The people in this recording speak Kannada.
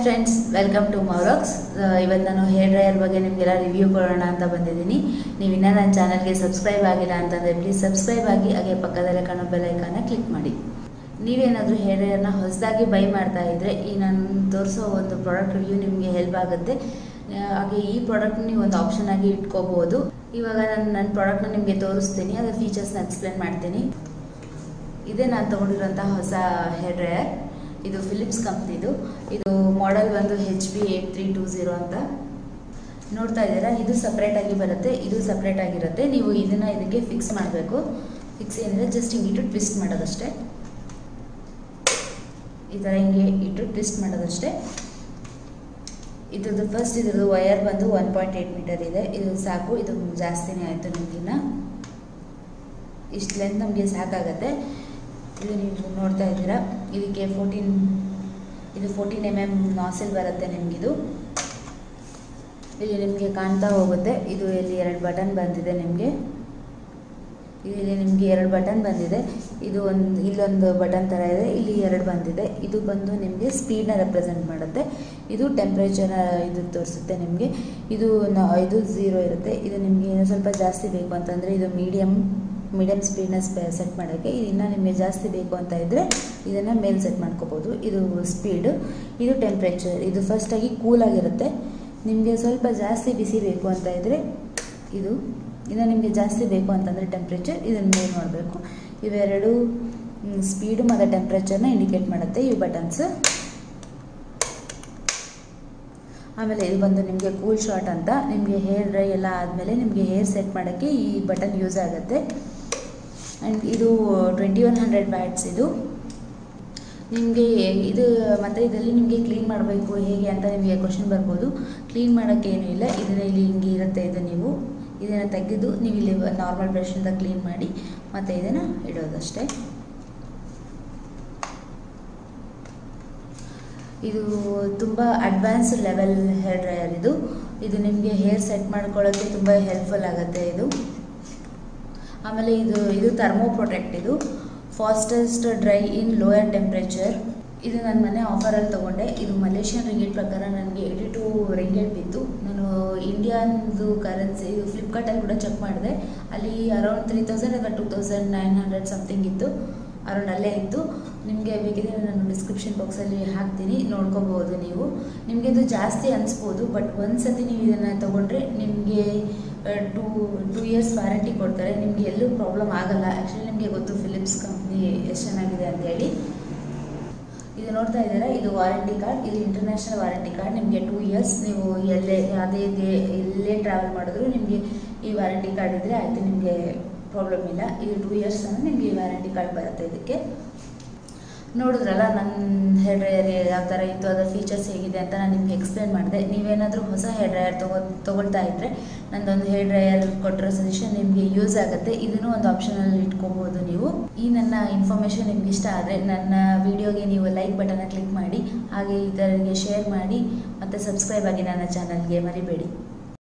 ಫ್ರೆಂಡ್ಸ್ ವೆಲ್ಕಮ್ ಟು ಮೌರಾಕ್ಸ್ ಇವತ್ತು ನಾನು ಹೇರ್ ಡ್ರೈಯರ್ ಬಗ್ಗೆ ನಿಮಗೆಲ್ಲ ರಿವ್ಯೂ ಕೊಡೋಣ ಅಂತ ಬಂದಿದ್ದೀನಿ ನೀವು ಇನ್ನೂ ನನ್ನ ಚಾನಲ್ಗೆ ಸಬ್ಸ್ಕ್ರೈಬ್ ಆಗಿಲ್ಲ ಅಂತಂದರೆ ಪ್ಲೀಸ್ ಸಬ್ಸ್ಕ್ರೈಬ್ ಆಗಿ ಹಾಗೆ ಪಕ್ಕದಲ್ಲೇ ಕಾಣೋ ಬೆಲ್ ಐಕಾನ ಕ್ಲಿಕ್ ಮಾಡಿ ನೀವೇನಾದರೂ ಹೇರ್ ಡ್ರೈಯರ್ನ ಹೊಸದಾಗಿ ಬೈ ಮಾಡ್ತಾ ಇದ್ದರೆ ಈ ನಾನು ತೋರಿಸೋ ಒಂದು ಪ್ರಾಡಕ್ಟ್ ರಿವ್ಯೂ ನಿಮಗೆ ಹೆಲ್ಪ್ ಆಗುತ್ತೆ ಆ, ಹಾಗೆ ಈ ಪ್ರಾಡಕ್ಟ್ ನೀವು ಒಂದು ಆಪ್ಷನ್ ಆಗಿ ಇಟ್ಕೋಬಹುದು ಇವಾಗ ನಾನು ನನ್ನ ಪ್ರಾಡಕ್ಟ್ನ ನಿಮಗೆ ತೋರಿಸ್ತೀನಿ ಅದರ ಫೀಚರ್ಸ್ನ ಎಕ್ಸ್ಪ್ಲೇನ್ ಮಾಡ್ತೀನಿ ಇದೇ ನಾನು ತೊಗೊಂಡಿರೋಂಥ ಹೊಸ ಹೇರ್ ಡ್ರೈಯರ್ ಇದು ಫಿಲಿಪ್ಸ್ ಕಂಪ್ನಿದು ಇದು ಮಾಡೆಲ್ ಬಂದು H B eight three two zero ಅಂತ ನೋಡ್ತಾ ಇದ್ದೀರಾ ಇದು ಸಪ್ರೇಟಾಗಿ ಬರುತ್ತೆ ಇದು ಸಪ್ರೇಟ್ ಆಗಿರುತ್ತೆ ನೀವು ಇದನ್ನು ಇದಕ್ಕೆ ಫಿಕ್ಸ್ ಮಾಡಬೇಕು ಫಿಕ್ಸ್ ಏನಿದೆ ಜಸ್ಟ್ ಹಿಂಗೆ ಇಟ್ಟು ಟ್ವಿಸ್ಟ್ ಮಾಡೋದಷ್ಟೇ ಈ ಥರ ಹಿಂಗೆ ಇಟ್ಟು ಟ್ವಿಸ್ಟ್ ಮಾಡೋದಷ್ಟೇ ಇದ್ರದ್ದು ಫಸ್ಟ್ ಇದ್ರದ್ದು ವಯರ್ ಬಂದು ಒನ್ ಪಾಯಿಂಟ್ ಏಯ್ಟ್ ಮೀಟರ್ ಇದೆ ಇದು ಸಾಕು ಇದು ಜಾಸ್ತಿನೇ ಆಯಿತು ನಿಮಗಿನ್ನ ಇಷ್ಟು ಲೆಂತ್ ನಮಗೆ ಸಾಕಾಗತ್ತೆ ಇದು ನೀವು ನೋಡ್ತಾ ಇದ್ದೀರಾ ಇದಕ್ಕೆ ಫೋರ್ಟೀನ್ ಇದು ಫೋರ್ಟೀನ್ ಎಮ್ ಎಮ್ ನಾಸಿಲ್ ಬರುತ್ತೆ ನಿಮಗಿದು ಇಲ್ಲಿ ನಿಮಗೆ ಕಾಣ್ತಾ ಹೋಗುತ್ತೆ ಇದು ಇಲ್ಲಿ ಎರಡು ಬಟನ್ ಬಂದಿದೆ ನಿಮಗೆ ಇಲ್ಲಿ ನಿಮಗೆ ಎರಡು ಬಟನ್ ಬಂದಿದೆ ಇದು ಒಂದು ಇಲ್ಲೊಂದು ಬಟನ್ ಥರ ಇದೆ ಇಲ್ಲಿ ಎರಡು ಬಂದಿದೆ ಇದು ಬಂದು ನಿಮಗೆ ಸ್ಪೀಡ್ನ ರೆಪ್ರೆಸೆಂಟ್ ಮಾಡುತ್ತೆ ಇದು ಟೆಂಪ್ರೇಚರ್ ಇದು ತೋರಿಸುತ್ತೆ ನಿಮಗೆ ಇದು ನ- ಇದು ಝೀರೋ ಇರುತ್ತೆ ಇದು ನಿಮಗೆ ಇನ್ನೂ ಸ್ವಲ್ಪ ಜಾಸ್ತಿ ಬೇಕು ಅಂತಂದರೆ ಇದು ಮೀಡಿಯಮ್ ಮೀಡಿಯಮ್ ಸ್ಪೀಡ್ನ ಸೆಟ್ ಮಾಡೋಕ್ಕೆ ಇನ್ನು ನಿಮಗೆ ಜಾಸ್ತಿ ಬೇಕು ಅಂತ ಇದ್ದರೆ ಇದನ್ನು ಮೇಲೆ ಸೆಟ್ ಮಾಡ್ಕೋಬೋದು ಇದು ಸ್ಪೀಡು ಇದು ಟೆಂಪ್ರೇಚರ್ ಇದು ಫಸ್ಟಾಗಿ ಕೂಲಾಗಿರುತ್ತೆ ನಿಮಗೆ ಸ್ವಲ್ಪ ಜಾಸ್ತಿ ಬಿಸಿ ಬೇಕು ಅಂತ ಇದ್ದರೆ ಇದು ಇನ್ನು ನಿಮಗೆ ಜಾಸ್ತಿ ಬೇಕು ಅಂತಂದರೆ ಟೆಂಪ್ರೇಚರ್ ಇದನ್ನು ಮೇಲೆ ಮಾಡಬೇಕು ಇವೆರಡು ಸ್ಪೀಡು ಮತ್ತು ಟೆಂಪ್ರೇಚರ್ನ ಇಂಡಿಕೇಟ್ ಮಾಡುತ್ತೆ ಈ ಬಟನ್ಸ್ ಆಮೇಲೆ ಇದು ಬಂದು ನಿಮಗೆ ಕೂಲ್ ಶಾಟ್ ಅಂತ ನಿಮಗೆ ಹೇರ್ ಡ್ರೈ ಎಲ್ಲ ಆದಮೇಲೆ ನಿಮಗೆ ಹೇರ್ ಸೆಟ್ ಮಾಡೋಕ್ಕೆ ಈ ಬಟನ್ ಯೂಸ್ ಆಗುತ್ತೆ ಆ್ಯಂಡ್ ಇದು ಟ್ವೆಂಟಿ ಒನ್ ಹಂಡ್ರೆಡ್ ಬ್ಯಾಟ್ಸ್ ಇದು ನಿಮಗೆ ಇದು ಮತ್ತು ಇದರಲ್ಲಿ ನಿಮಗೆ ಕ್ಲೀನ್ ಮಾಡಬೇಕು ಹೇಗೆ ಅಂತ ನಿಮಗೆ ಕ್ವಶನ್ ಬರ್ಬೋದು ಕ್ಲೀನ್ ಮಾಡೋಕ್ಕೆ ಏನೂ ಇಲ್ಲ ಇದನ್ನು ಇಲ್ಲಿ ಹಿಂಗೆ ಇರುತ್ತೆ ಇದು ನೀವು ಇದನ್ನು ತೆಗೆದು ನೀವು ಇಲ್ಲಿ ನಾರ್ಮಲ್ ಬ್ರಷಿಂದ ಕ್ಲೀನ್ ಮಾಡಿ ಮತ್ತು ಇದನ್ನು ಇಡೋದಷ್ಟೇ ಇದು ತುಂಬ ಅಡ್ವಾನ್ಸ್ಡ್ ಲೆವೆಲ್ ಹೇರ್ ಡ್ರೈಯರ್ ಇದು ಇದು ನಿಮಗೆ ಹೇರ್ ಸೆಟ್ ಮಾಡ್ಕೊಳ್ಳೋಕ್ಕೆ ತುಂಬ ಹೆಲ್ಪ್ಫುಲ್ ಆಗುತ್ತೆ ಇದು ಆಮೇಲೆ ಇದು ಇದು ಥರ್ಮೋ ಪ್ರೊಟೆಕ್ಟ್ ಇದು fastest dry in lower temperature ಇದು ನಾನು ಮನೆ ಆಫರಲ್ಲಿ ತೊಗೊಂಡೆ ಇದು ಮಲೇಷಿಯನ್ ರಿಂಗೇಟ್ ಪ್ರಕಾರ ನನಗೆ ಏಯ್ಟಿ ಟು ರಿಂಗೇಟ್ ಬಿತ್ತು ನಾನು ಇಂಡಿಯಾನ್ದು ಕರೆನ್ಸಿ ಇದು ಫ್ಲಿಪ್ಕಾರ್ಟಲ್ಲಿ ಕೂಡ ಚೆಕ್ ಮಾಡಿದೆ ಅಲ್ಲಿ ಅರೌಂಡ್ ತ್ರೀ ತೌಸಂಡ್ ಅಥವಾ two thousand nine hundred something ಇತ್ತು ಅರೌಂಡ್ ಅಲ್ಲೇ ಇತ್ತು ನಿಮಗೆ ಬೇಕಿದ್ರೆ ನಾನು ಡಿಸ್ಕ್ರಿಪ್ಷನ್ ಬಾಕ್ಸಲ್ಲಿ ಹಾಕ್ತೀನಿ ನೋಡ್ಕೋಬೋದು ನೀವು ನಿಮಗೆ ಇದು ಜಾಸ್ತಿ ಅನಿಸ್ಬೋದು ಬಟ್ ಒಂದು ಸತಿ ನೀವು ಇದನ್ನು ತೊಗೊಂಡ್ರೆ ನಿಮಗೆ ಟೂ ಟೂ ಇಯರ್ಸ್ ವ್ಯಾರಂಟಿ ಕೊಡ್ತಾರೆ ನಿಮಗೆ ಎಲ್ಲೂ ಪ್ರಾಬ್ಲಮ್ ಆಗಲ್ಲ ಆ್ಯಕ್ಚುಲಿ ನಿಮಗೆ ಗೊತ್ತು ಫಿಲಿಪ್ಸ್ ಕಂಪ್ನಿ ಎಷ್ಟು ಚೆನ್ನಾಗಿದೆ ಅಂತೇಳಿ ಇದು ನೋಡ್ತಾ ಇದ್ದೀರಾ ಇದು ವಾರಂಟಿ ಕಾರ್ಡ್ ಇದು ಇಂಟರ್ನ್ಯಾಷನಲ್ ವಾರಂಟಿ ಕಾರ್ಡ್ ನಿಮಗೆ ಟೂ ಇಯರ್ಸ್ ನೀವು ಎಲ್ಲೇ ಯಾವುದೇ ದೇ- ಎಲ್ಲೇ ಟ್ರಾವೆಲ್ ಮಾಡಿದ್ರು ನಿಮಗೆ ಈ ವಾರಂಟಿ ಕಾರ್ಡ್ ಇದ್ದರೆ ಆಯಿತು ನಿಮಗೆ ಪ್ರಾಬ್ಲಮ್ ಇಲ್ಲ ಇದು ಟೂ ಇಯರ್ಸ್ ನಿಮಗೆ ಈ ವ್ಯಾರಂಟಿ ಕಾರ್ಡ್ ಬರುತ್ತೆ ಇದಕ್ಕೆ ನೋಡಿದ್ರಲ್ಲ ನನ್ನ ಹೇರ್ ಡ್ರೈಯರ್ ಯಾವ ಥರ ಇತ್ತು ಅದರ ಫೀಚರ್ಸ್ ಹೇಗಿದೆ ಅಂತ ನಾನು ನಿಮ್ಗೆ ಎಕ್ಸ್ಪ್ಲೇನ್ ಮಾಡಿದೆ ನೀವೇನಾದರೂ ಹೊಸ ಹೇರ್ ಡ್ರೈಯರ್ ತಗೋ ತೊಗೊಳ್ತಾ ಇದ್ದರೆ ನಂದೊಂದು ಹೇರ್ ಡ್ರೈಯರ್ ಕೊಟ್ಟಿರೋ ಸಜೆಷನ್ ನಿಮಗೆ ಯೂಸ್ ಆಗುತ್ತೆ ಇದನ್ನು ಒಂದು ಆಪ್ಷನಲ್ಲಿ ಇಟ್ಕೋಬೋದು ನೀವು ಈ ನನ್ನ ಇನ್ಫಾರ್ಮೇಷನ್ ನಿಮ್ಗೆ ಇಷ್ಟ ಆದರೆ ನನ್ನ ವಿಡಿಯೋಗೆ ನೀವು ಲೈಕ್ ಬಟನ್ನ ಕ್ಲಿಕ್ ಮಾಡಿ ಹಾಗೆ ಇತರರಿಗೆ ಶೇರ್ ಮಾಡಿ ಮತ್ತು ಸಬ್ಸ್ಕ್ರೈಬ್ ಆಗಿ ನನ್ನ ಚಾನಲ್ಗೆ ಮರಿಬೇಡಿ